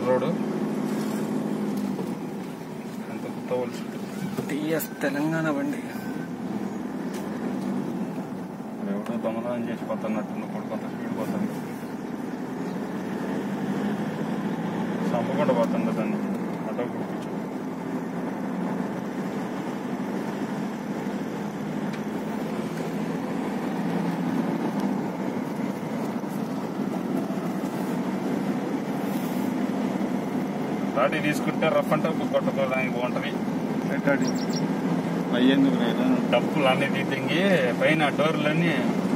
కుర్రోడు ఎంత గుర్తవలసి టీఎస్ తెలంగాణ బండి ఎవడో దొంగతనం చేసి పోతున్నట్టు కొడుకు అంత స్పీడ్ పోతుంది చంపకుండా పోతుంది దాన్ని అటో గుర్తించు రాటి తీసుకుంటే రఫ్ అంటే కొట్టుకోవడానికి బాగుంటది పెట్టాడు అయ్యేందుకు నేను డప్పులు అన్ని తీతింగి పైన డోర్లన్నీ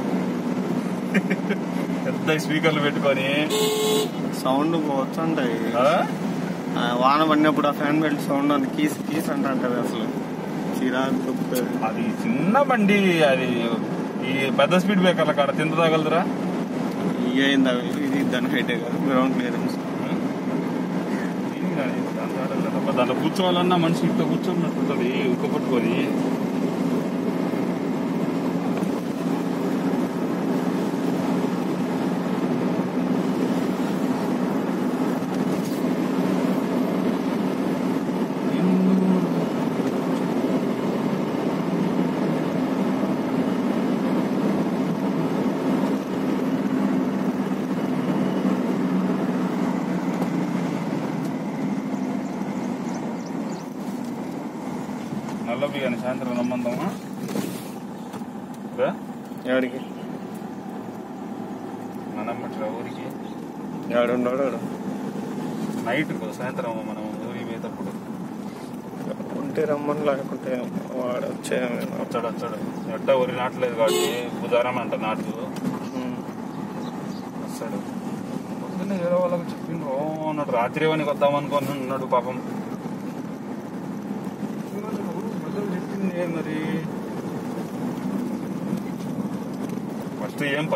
పెద్ద స్పీకర్లు పెట్టుకొని సౌండ్ వచ్చుంటాయి ఆ? ఆ, వాన పడినప్పుడు ఆ ఫ్యాన్ బెల్ట్ సౌండ్ అది కీస్ కీస్ అంటారు అసలు చిరాకు దుఃఖం. అది చిన్న బండి అది ఈ పెద్ద స్పీడ్ బ్రేకర్ల కాడ తింద తగలదురా ఇక అయిందా ఇది దాని హైటే కాదు గ్రౌండ్ క్లియరెన్స్ దాంట్లో కూర్చోవాలన్నా మనిషి ఇట్లా కూర్చోన్నట్టుంటది ఉక్క పట్టుకొని నల్ల బియ్యాన్ని సాయంత్రం రమ్మందామా రా, ఎవడికి మనమ్మట్రా ఊరికి ఎవడున్నాడు వాడు. నైట్ సాయంత్రం మనం ఊరికి పోయేటప్పుడు ఉంటే రమ్మని లేకుంటే వాడు వచ్చే వచ్చాడు వచ్చాడు ఎట్ట ఊరి నాటలేదు కాబట్టి బుధారం అంట నాటు వస్తాడు పొద్దున్నే వేరే వాళ్ళకి చెప్పిండు ఓ అన్నాడు రాత్రి వానికి వద్దాం అనుకొని ఉన్నాడు పాపం మధ్యలో చెప్పింది మరి ఫస్ట్ ఏం